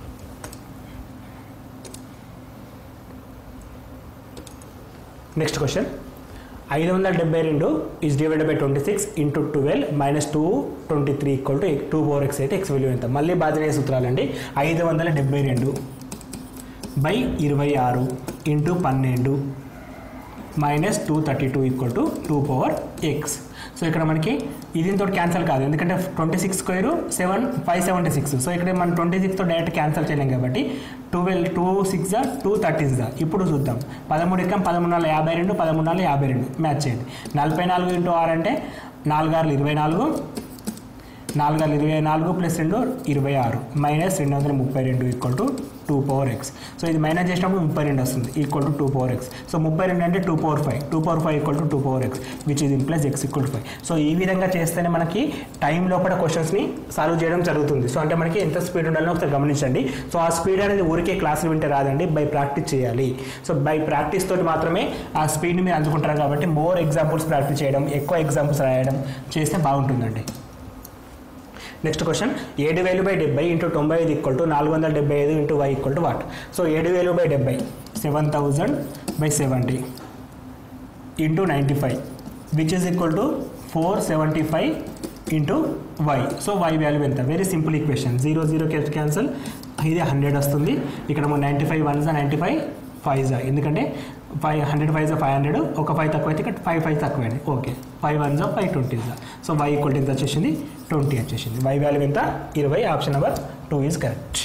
next question ఐదు వందల డెబ్బై రెండు is divided by twenty six into twelve minus two twenty three equal to two four x అయితే ఎక్స్ విలువ ఎంత మళ్ళీ బాధ్యత సూత్రాలండి ఐదు వందల డెబ్బై రెండు బై ఇరవై ఆరు ఇంటూ పన్నెండు minus two thirty two equal to two power x so ఇక్కడ మనకి ఇది దీంతో క్యాన్సల్ కాదు ఎందుకంటే twenty six square seven five seventy six so ఇక్కడ మనం ట్వంటీ సిక్స్తో డైరెక్ట్ క్యాన్సల్ చేయలేం కాబట్టి ట్వెల్వ్ టూ సిక్స్ దా టూ థర్టీస్ దా ఇప్పుడు చూద్దాం పదమూడు ఎక్కం పదమూడు నాలుగు యాభై రెండు పదమూడు నాలుగు యాభై రెండు మ్యాచ్ చేయండి నలభై నాలుగు ఇంటూ ఆరు అంటే నాలుగు ఆరు ఇరవై నాలుగు నాలుగు వందల ఇరవై నాలుగు ప్లస్ రెండు ఇరవై ఆరు మైనస్ రెండు వందల ముప్పై రెండు equal to two power x so ఇది మైనస్ చేసినప్పుడు ముప్పై రెండు వస్తుంది equal to two power x so ముప్పై రెండు అంటే two power five two power five equal to two power x which ఇది plus x equal to five so ఈ విధంగా చేస్తేనే మనకి టైం లోపల క్వశ్చన్స్ని సాల్వ్ చేయడం జరుగుతుంది సో అంటే మనకి ఎంత స్పీడ్ ఉండాలో ఒకసారి గమనించండి సో ఆ స్పీడ్ అనేది ఊరికే క్లాసులు వింటే రాదండి బై ప్రాక్టీస్ చేయాలి సో బై ప్రాక్టీస్ తోటి మాత్రమే ఆ స్పీడ్ని మీరు అందుకుంటారు కాబట్టి మోర్ ఎగ్జాంపుల్స్ ప్రాక్టీస్ చేయడం ఎక్కువ ఎగ్జాంపుల్స్ రాయడం చేస్తే బాగుంటుందండి నెక్స్ట్ క్వశ్చన్ ఏడు వేలు బై డెబ్బై ఇంటూ తొంభై ఐదు ఈక్వల్ టు నాలుగు వందల డెబ్బై ఐదు into y equal to what so ఏడు వేలు బై డెబ్బై seven thousand by seventy into ninety five which is equal to four seventy five into y so y value ఎంత very simple equation zero zero cancel ఇది హండ్రెడ్ వస్తుంది ఇక్కడ మన నైంటీ ఫైవ్ వన్ జా నైంటీ ఫైవ్ ఫైవ్ జా ఎందుకంటే ఫైవ్ హండ్రెడ్ ఫైవ్ జా ఫైవ్ హండ్రెడ్ ఒక ఫైవ్ తక్కువ అయితే ఇక్కడ ఫైవ్ ఫైవ్ తక్కువైంది ఓకే ఫైవ్ వన్ జా ఫైవ్ ట్వంటీ జా సో వై ఈక్వల్ ఎంత వచ్చేసింది ట్వంటీ వచ్చేసింది వై వాల్యూ ఎంత ఇరవై option number two is correct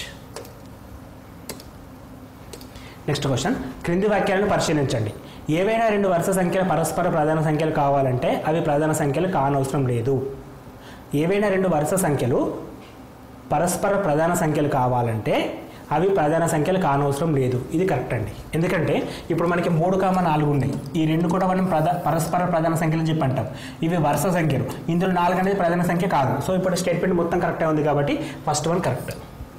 next question క్రింది వాక్యాలను పరిశీలించండి ఏవైనా రెండు వరుస సంఖ్యల పరస్పర ప్రధాన సంఖ్యలు కావాలంటే అవి ప్రధాన సంఖ్యలు కానవసరం లేదు ఏవైనా రెండు వరుస సంఖ్యలు పరస్పర ప్రధాన సంఖ్యలు కావాలంటే అవి ప్రధాన సంఖ్యలు కానవసరం లేదు ఇది కరెక్ట్ అండి ఎందుకంటే ఇప్పుడు మనకి మూడు కామ నాలుగు ఉన్నాయి ఈ రెండు కూడా మనం ప్రధా పరస్పర ప్రధాన సంఖ్యలు చెప్పి అంటాం ఇవి వరుస సంఖ్యలు ఇందులో నాలుగు అనేది ప్రధాన సంఖ్య కాదు సో ఇప్పుడు స్టేట్మెంట్ మొత్తం కరెక్టే ఉంది కాబట్టి ఫస్ట్ వన్ కరెక్ట్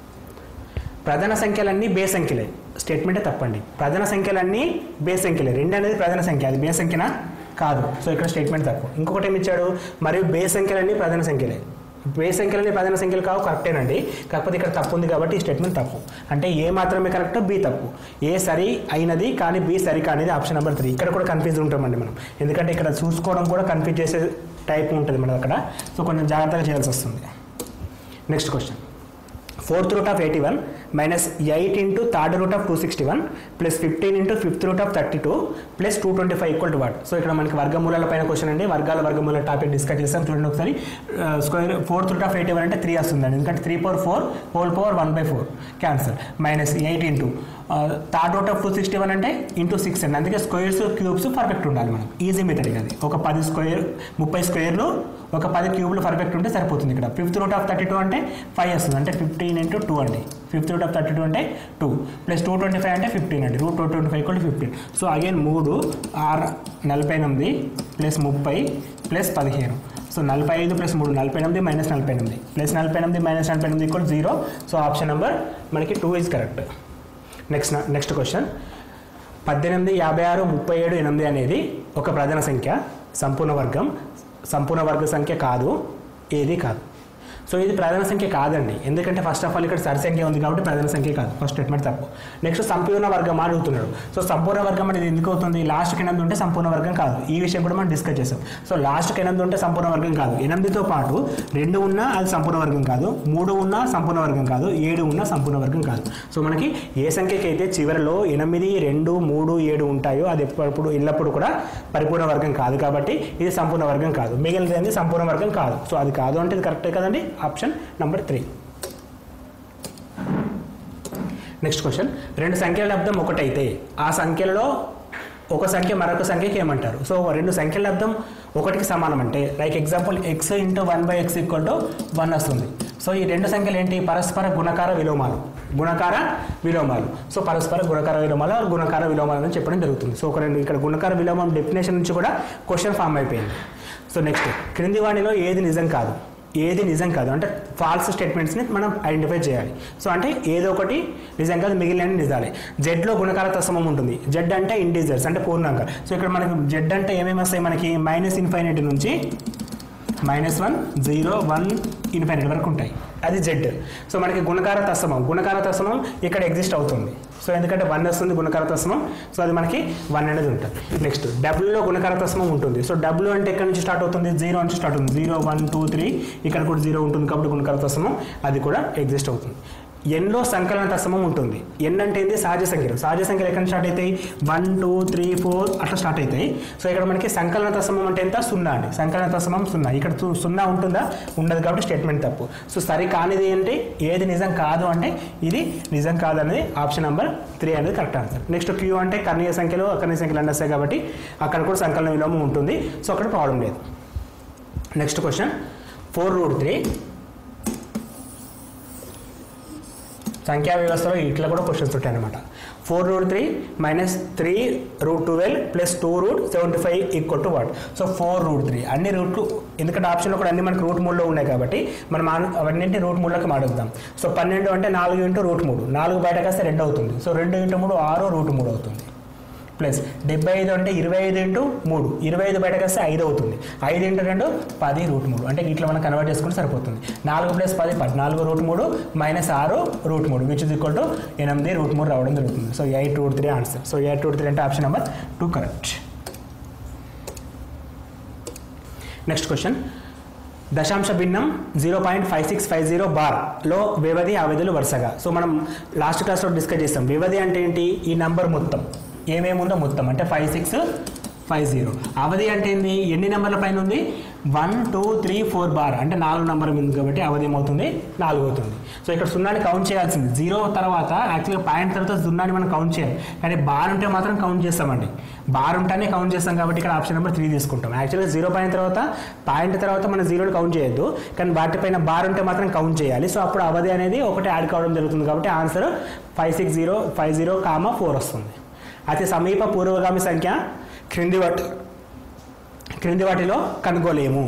ప్రధాన సంఖ్యలన్నీ బే సంఖ్యలే స్టేట్మెంటే తప్పండి ప్రధాన సంఖ్యలన్నీ బే సంఖ్యలే రెండు అనేది ప్రధాన సంఖ్య అది బే సంఖ్యనా కాదు సో ఇక్కడ స్టేట్మెంట్ తప్పు ఇంకొకటి ఏమి ఇచ్చాడు మరియు బే సంఖ్యలన్నీ ప్రధాన సంఖ్యలే బే సంఖ్యలన్నీ ప్రధాన సంఖ్యలు కావు కరెక్టేనండి కాకపోతే ఇక్కడ తప్పు ఉంది కాబట్టి ఈ స్టేట్మెంట్ తప్పు అంటే ఏ మాత్రమే కరెక్ట్ బి తప్పు ఏ సరి అయినది కానీ బి సరి కానిది ఆప్షన్ నెంబర్ త్రీ ఇక్కడ కూడా కన్ఫ్యూజ్ ఉంటామండి మనం ఎందుకంటే ఇక్కడ చూసుకోవడం కూడా కన్ఫ్యూజ్ చేసే టైప్ ఉంటుంది మనది అక్కడ సో కొంచెం జాగ్రత్తగా చేయాల్సి వస్తుంది next question fourth root of eighty one minus eight into third root of two sixty one plus fifteen into fifth root of thirty two plus two twenty five equal to what so ఇక్కడ మనకి వర్గమూలాల పైన క్వశ్చన్ అండి వర్గాల వర్గమూల టాపిక్ డిస్కస్ చేస్తాం చూడండి ఒకసారి square fourth root of eighty one అంటే త్రీ వస్తుందండి ఎందుకంటే three power four whole power one by four cancel minus eight into third root of two sixty one అంటే ఇంటూ సిక్స్ అండి అందుకే స్క్వేర్స్ క్యూబ్స్ పర్ఫెక్ట్ ఉండాలి మనం ఈజీ మెథడ్ అది ఒక పది స్క్వేర్ ముప్పై స్క్వేర్లు ఒక పది క్యూబ్లు పర్ఫెక్ట్ ఉంటే సరిపోతుంది ఇక్కడ fifth root of thirty two అంటే ఫైవ్ వస్తుంది అంటే ఫిఫ్టీన్ ఇంటూ టూ అండి fifth root of thirty two అంటే two plus two twenty five అంటే ఫిఫ్టీన్ అండి రూట్ టూ ట్వంటీ ఫైవ్ కూడా ఫిఫ్టీన్ సో అగైన్ మూడు ఆరు నలభై ఎనిమిది ప్లస్ ముప్పై ప్లస్ పదిహేను సో నలభై ఐదు ప్లస్ మూడు నలభై ఎనిమిది మైనస్ నలభై ఎనిమిది ప్లస్ నలభై ఎనిమిది మైనస్ నలభై ఎనిమిది equal zero so option number మనకి two is correct next next question పద్దెనిమిది యాభై ఆరు ముప్పై ఏడు ఎనిమిది అనేది ఒక ప్రధాన సంఖ్య సంపూర్ణ వర్గం సంపూర్ణ వర్గ సంఖ్య కాదు ఏది కాదు సో ఇది ప్రధాన సంఖ్య కాదండి ఎందుకంటే ఫస్ట్ ఆఫ్ ఆల్ ఇక్కడ సరి సంఖ్య ఉంది కాబట్టి ప్రధాన సంఖ్య కాదు ఫస్ట్ స్టేట్మెంట్ తప్పు నెక్స్ట్ సంపూర్ణ వర్గం అని అడుగుతున్నాడు సో సంపూర్ణ వర్గం అనేది ఎందుకు అవుతుంది లాస్ట్కి ఎనిమిది ఉంటే సంపూర్ణ వర్గం కాదు ఈ విషయం కూడా మనం డిస్కస్ చేసాం సో లాస్ట్కి ఎనిమిది ఉంటే సంపూర్ణ వర్గం కాదు ఎనిమిదితో పాటు రెండు ఉన్నా అది సంపూర్ణ వర్గం కాదు మూడు ఉన్నా సంపూర్ణ వర్గం కాదు ఏడు ఉన్నా సంపూర్ణ వర్గం కాదు సో మనకి ఏ సంఖ్యకి అయితే చివరిలో ఎనిమిది రెండు మూడు ఏడు ఉంటాయో అది ఎప్పుడు ఎల్లప్పుడు కూడా పరిపూర్ణ వర్గం కాదు కాబట్టి ఇది సంపూర్ణ వర్గం కాదు మిగిలినది సంపూర్ణ వర్గం కాదు సో అది కాదు అంటే ఇది కరెక్టే కదండి option number three next question రెండు సంఖ్యల లబ్ధం ఒకటైతే ఆ సంఖ్యలలో ఒక సంఖ్య మరొక సంఖ్యకి ఏమంటారు సో రెండు సంఖ్యల లబ్ధం ఒకటికి సమానం అంటే like example x into one by x equal to one వస్తుంది సో ఈ రెండు సంఖ్యలు ఏంటి పరస్పర గుణకార విలోమాలు గుణకార విలోమాలు సో పరస్పర గుణకార విలోమాలు or గుణకార విలోమాలు అని చెప్పడం జరుగుతుంది సో ఒక రెండు ఇక్కడ గుణకార విలోమం డెఫినేషన్ నుంచి కూడా క్వశ్చన్ ఫామ్ అయిపోయింది సో నెక్స్ట్ క్రింది వాణిలో ఏది నిజం కాదు ఏది నిజం కాదు అంటే ఫాల్స్ స్టేట్మెంట్స్ని మనం ఐడెంటిఫై చేయాలి సో అంటే ఏదో ఒకటి నిజం కాదు మిగిలిన నిజాలే జెడ్లో గుణకార తత్సమం ఉంటుంది జెడ్ అంటే ఇంటీజర్స్ అంటే పూర్ణాంక సో ఇక్కడ మనకి జెడ్ అంటే ఏమేమి వస్తాయి మనకి మైనస్ ఇన్ఫైనిటీ నుంచి minus one zero one infinity వరకు ఉంటాయి అది జెడ్ సో మనకి గుణకార తత్సమం గుణకార తత్సమం ఇక్కడ ఎగ్జిస్ట్ అవుతుంది సో ఎందుకంటే వన్ వస్తుంది గుణకార తత్సమం సో అది మనకి వన్ అనేది ఉంటుంది నెక్స్ట్ డబ్ల్యూలో గుణకార తత్సమం ఉంటుంది సో డబ్ల్యూ అంటే ఎక్కడి నుంచి స్టార్ట్ అవుతుంది జీరో నుంచి స్టార్ట్ అవుతుంది జీరో వన్ టూ త్రీ ఇక్కడ కూడా జీరో ఉంటుంది కాబట్టి గుణకార తత్సమం అది కూడా ఎగ్జిస్ట్ అవుతుంది ఎన్లో సంకలన తత్సమం ఉంటుంది ఎన్ అంటే ఏంది సహజ సంఖ్యలు సహజ సంఖ్యలు ఎక్కడ స్టార్ట్ అవుతాయి వన్ టూ త్రీ ఫోర్ అట్లా స్టార్ట్ అవుతాయి సో ఇక్కడ మనకి సంకలన తత్సమం అంటే ఎంత సున్నా అండి సంకలన తత్సమం సున్నా ఇక్కడ చూ- సున్నా ఉంటుందా ఉండదు కాబట్టి స్టేట్మెంట్ తప్పు సో సరి కానిది ఏంటి ఏది నిజం కాదు అంటే ఇది నిజం కాదు అనేది ఆప్షన్ నెంబర్ త్రీ అనేది కరెక్ట్ ఆన్సర్ నెక్స్ట్ క్యూ అంటే కర్ణీయ సంఖ్యలు అకర్ణీయ సంఖ్యలు అన్నీ వస్తాయి కాబట్టి అక్కడ కూడా సంకలన విలోమం ఉంటుంది సో అక్కడ ప్రాబ్లం లేదు next question four root three సంఖ్యా వ్యవస్థలో ఇట్లా కూడా క్వశ్చన్స్ ఉంటాయి అనమాట four root three minus three root twelve plus two root seventy five equal to what so four root three అన్ని రూట్లు ఎందుకంటే ఆప్షన్లో కూడా అన్ని మనకు రూట్ మూడులో ఉన్నాయి కాబట్టి మనం ఆ- అవన్నింటి రూట్ మూడులోకి మాడుద్దాం సో పన్నెండు అంటే నాలుగు ఇంటూ రూట్ మూడు నాలుగు బయటకు వస్తే రెండు అవుతుంది సో రెండు ఇంటూ మూడు ఆరు రూట్ మూడు అవుతుంది ప్లస్ డెబ్బై ఐదు అంటే ఇరవై ఐదు ఇంటూ మూడు ఇరవై ఐదు బయటకు వస్తే ఐదు అవుతుంది ఐదు ఇంటూ రెండు పది రూట్ మూడు అంటే ఇట్లా మనం కన్వర్ట్ చేసుకుంటే సరిపోతుంది నాలుగు ప్లస్ పది పద్నాలుగు రూట్ మూడు మైనస్ ఆరు రూట్ మూడు విచ్ ఇస్ ఈక్వల్ టు ఎనిమిది రూట్ మూడు రావడం జరుగుతుంది so eight root three answer so eight root three అంటే option number two correct next question దశాంశ భిన్నం zero point five six five zero బార్లో వ్యవధి అవధులు వరుసగా సో మనం లాస్ట్ క్లాస్లో డిస్కస్ చేస్తాం వ్యవధి అంటే ఏంటి ఈ నంబర్ మొత్తం ఏమేముందో మొత్తం అంటే ఫైవ్ సిక్స్ ఫైవ్ జీరో అవధి అంటే ఏంది ఎన్ని నెంబర్ల పైన ఉంది one two three four bar అంటే నాలుగు నెంబర్ ఉంది కాబట్టి అవధి ఏమవుతుంది నాలుగు అవుతుంది సో ఇక్కడ సున్నాని కౌంట్ చేయాల్సింది జీరో తర్వాత యాక్చువల్గా పాయింట్ తర్వాత సున్నాని మనం కౌంట్ చేయాలి కానీ బార్ ఉంటే మాత్రం కౌంట్ చేస్తామండి బార్ ఉంటేనే కౌంట్ చేస్తాం కాబట్టి ఇక్కడ ఆప్షన్ నెంబర్ త్రీ తీసుకుంటాం యాక్చువల్గా జీరో పాయింట్ తర్వాత పాయింట్ తర్వాత మనం జీరోని కౌంట్ చేయొద్దు కానీ వాటిపైన బార్ ఉంటే మాత్రం కౌంట్ చేయాలి సో అప్పుడు అవధి అనేది ఒకటి యాడ్ కావడం జరుగుతుంది కాబట్టి answer five six zero five zero comma four వస్తుంది అతి సమీప పూర్వగామి సంఖ్య క్రింది వాటి క్రింది వాటిలో కనుగోలేము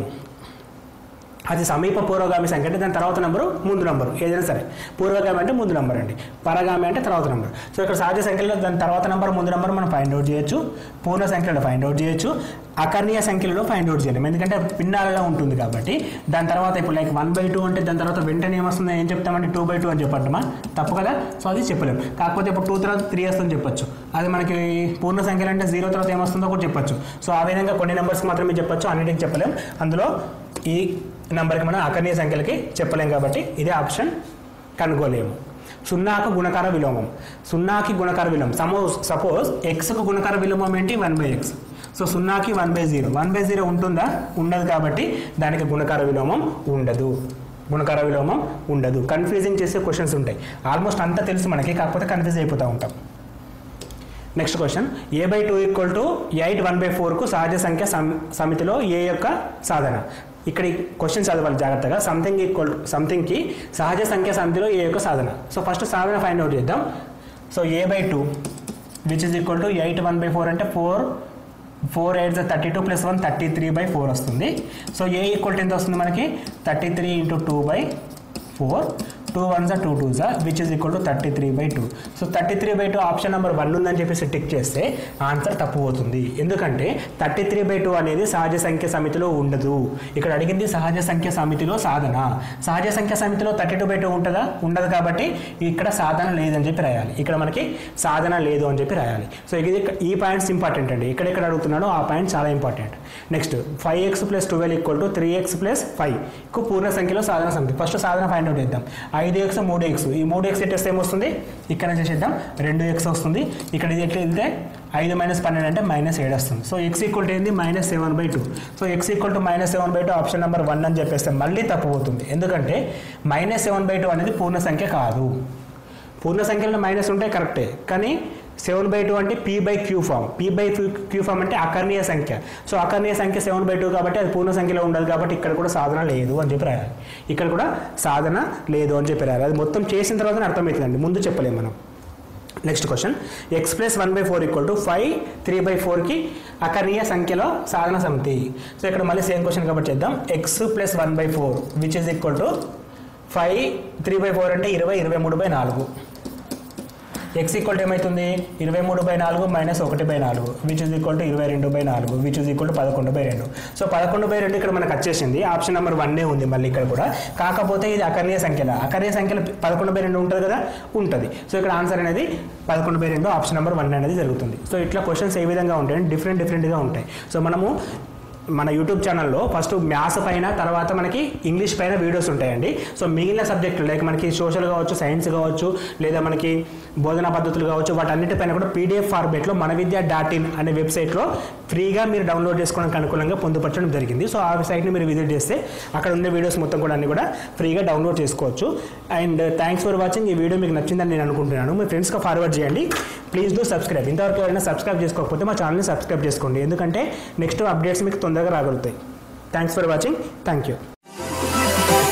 అది సమీప పూర్వగామి సంఖ్య అంటే దాని తర్వాత నెంబరు ముందు నెంబరు ఏదైనా సరే పూర్వగామి అంటే ముందు నెంబర్ అండి పరగామి అంటే తర్వాత నెంబర్ సో ఇక్కడ సహజ సంఖ్యలో దాని తర్వాత నెంబర్ ముందు నెంబర్ మనం ఫైండ్ అవుట్ చేయొచ్చు పూర్ణ సంఖ్యలో ఫైండ్ అవుట్ చేయొచ్చు అకర్ణీయ సంఖ్యలలో ఫైండ్ అవుట్ చేయలేము ఎందుకంటే భిన్నాలలో ఉంటుంది కాబట్టి దాని తర్వాత ఇప్పుడు లైక్ వన్ బై టూ అంటే దాని తర్వాత వెంటనే ఏమొస్తుంది ఏం చెప్తామంటే టూ బై టూ అని చెప్పట్టమా తప్పు కదా సో అది చెప్పలేము కాకపోతే ఇప్పుడు టూ తర్వాత త్రీ వస్తుందని చెప్పొచ్చు అది మనకి పూర్ణ సంఖ్యలు అంటే జీరో తర్వాత ఏమొస్తుందో కూడా చెప్పొచ్చు సో ఆ విధంగా కొన్ని నెంబర్స్కి మాత్రమే చెప్పొచ్చు అన్నిటికి చెప్పలేం అందులో ఈ నెంబర్కి మనం అకర్ణీయ సంఖ్యలకి చెప్పలేం కాబట్టి ఇదే ఆప్షన్ కనుగోలేము సున్నాకు గుణకార విలోమం సున్నాకి గుణకార విలోమం సపోజ్ సపోజ్ ఎక్స్కు గుణకార విలోమం ఏంటి వన్ బై ఎక్స్ సో సున్నాకి one by zero one by zero ఉంటుందా ఉండదు కాబట్టి దానికి గుణకార విలోమం ఉండదు గుణకార విలోమం ఉండదు కన్ఫ్యూజింగ్ చేసే క్వశ్చన్స్ ఉంటాయి ఆల్మోస్ట్ అంతా తెలుసు మనకి కాకపోతే కన్ఫ్యూజ్ అయిపోతూ ఉంటాం next question A by two equal to eight one by ఫోర్కు సహజ సంఖ్య సమ్- సమితిలో ఏ యొక్క సాధన ఇక్కడ క్వశ్చన్ చదవాలి జాగ్రత్తగా సంథింగ్ ఈక్వల్ సంథింగ్కి సహజ సంఖ్య సమితిలో ఏ యొక్క సాధన సో ఫస్ట్ సాధన ఫైండ్ అవుట్ చేద్దాం so A by two which is equal to eight one by four అంటే four four eight thirty two plus one thirty three by four వస్తుంది సో ఏ ఈక్వల్ టు ఎంత వస్తుంది మనకి thirty three into two by four two one జా టూ టూ జా which is equal to thirty three by two so thirty three by two option number one ఉందని చెప్పేసి టిక్ చేస్తే ఆన్సర్ తప్పు పోతుంది ఎందుకంటే థర్టీ త్రీ బై టూ అనేది సహజ సంఖ్య సమితిలో ఉండదు ఇక్కడ అడిగింది సహజ సంఖ్య సమితిలో సాధన సహజ సంఖ్య సమితిలో థర్టీ టూ బై టూ ఉంటుందా ఉండదు కాబట్టి ఇక్కడ సాధన లేదని చెప్పి రాయాలి ఇక్కడ మనకి సాధన లేదు అని చెప్పి రాయాలి సో ఇది ఈ పాయింట్స్ ఇంపార్టెంట్ అండి ఎక్కడెక్కడ అడుగుతున్నాడో ఆ పాయింట్ చాలా important next five x plus twelve equal to three x plus five పూర్ణ సంఖ్యలో సాధన సమితి ఫస్ట్ సాధన ఫైండ్ అవుట్ చేద్దాం ఐదు ఎక్స్ మూడు ఎక్స్ ఈ మూడు ఎక్స్ ఎట్టేస్తే ఏమొస్తుంది ఇక్కడ నుంచి చేద్దాం రెండు ఎక్స్ వస్తుంది ఇక్కడ ఇది ఎట్లా వెళ్తే ఐదు మైనస్ పన్నెండు అంటే మైనస్ ఏడు వస్తుంది సో ఎక్స్ ఈక్వల్ టు ఏంది minus seven by two so x equal to minus seven by two option number one అని చెప్పేస్తే మళ్ళీ తప్పిపోతుంది ఎందుకంటే మైనస్ సెవెన్ బై టూ అనేది పూర్ణ సంఖ్య కాదు పూర్ణ సంఖ్యలో మైనస్ ఉంటే కరెక్టే కానీ సెవెన్ బై టూ అంటే P by Q form P by Q form అంటే అకర్ణీయ సంఖ్య సో అకర్ణీయ సంఖ్య సెవెన్ బై టూ కాబట్టి అది పూర్ణ సంఖ్యలో ఉండదు కాబట్టి ఇక్కడ కూడా సాధన లేదు అని చెప్పి రాయాలి ఇక్కడ కూడా సాధన లేదు అని చెప్పి రాయాలి అది మొత్తం చేసిన తర్వాత అర్థమవుతుందండి ముందు చెప్పలేము మనం next question x plus one by four equal to five three by ఫోర్కి అకర్ణీయ సంఖ్యలో సాధన సమితి సో ఇక్కడ మళ్ళీ సేమ్ క్వశ్చన్ కాబట్టి చేద్దాం x plus one by four which is equal to five three by four అంటే ఇరవై ఇరవై మూడు బై నాలుగు ఎక్స్ ఈక్వల్ టు ఏమవుతుంది ఇరవై మూడు బై నాలుగు మైనస్ ఒకటి బై నాలుగు విచ్ ఇస్ ఈక్వల్ టు ఇరవై రెండు బై నాలుగు విచ్ ఇస్ ఈక్వల్ టు పదకొండు బై రెండు సో పదకొండు బై రెండు ఇక్కడ మనకు వచ్చేసింది ఆప్షన్ నెంబర్ వన్నే ఉంది మళ్ళీ ఇక్కడ కూడా కాకపోతే ఇది అకర్ణీయ సంఖ్యల అకర్ణీయ సంఖ్యలు పదకొండు బై రెండు ఉంటుంది కదా ఉంటుంది సో ఇక్కడ ఆన్సర్ అనేది పదకొండు బై రెండు ఆప్షన్ నెంబర్ వన్ అనేది జరుగుతుంది సో ఇట్లా క్వశ్చన్స్ ఏ విధంగా ఉంటాయి డిఫరెంట్ డిఫరెంట్గా ఉంటాయి సో మనము మన యూట్యూబ్ ఛానల్లో ఫస్ట్ మ్యాథ్స్ పైన తర్వాత మనకి ఇంగ్లీష్ పైన వీడియోస్ ఉంటాయండి సో మిగిలిన సబ్జెక్టులు లైక్ మనకి సోషల్ కావచ్చు సైన్స్ కావచ్చు లేదా మనకి బోధనా పద్ధతులు కావచ్చు వాటన్నిటిపైన కూడా పీడిఎఫ్ ఫార్మేట్లో మన విద్య డాట్ ఇన్ అనే వెబ్సైట్లో ఫ్రీగా మీరు డౌన్లోడ్ చేసుకోవడానికి అనుకూలంగా పొందుపరచడం జరిగింది సో ఆ సైట్ని మీరు విజిట్ చేస్తే అక్కడ ఉండే వీడియోస్ మొత్తం కూడా అన్ని కూడా ఫ్రీగా డౌన్లోడ్ చేసుకోవచ్చు అండ్ థ్యాంక్స్ ఫర్ వాచింగ్ ఈ వీడియో మీకు నచ్చిందని నేను అనుకుంటున్నాను మీ ఫ్రెండ్స్కి ఫార్వర్డ్ చేయండి ప్లీజ్ డూ సబ్స్క్రైబ్ ఇంతవరకు ఎవరైనా సబ్స్క్రైబ్ చేసుకోకపోతే మా ఛానల్ని సబ్స్క్రైబ్ చేసుకోండి ఎందుకంటే నెక్స్ట్ అప్డేట్స్ మీకు తొందరగా రాగలుగుతాయి thanks for watching thank you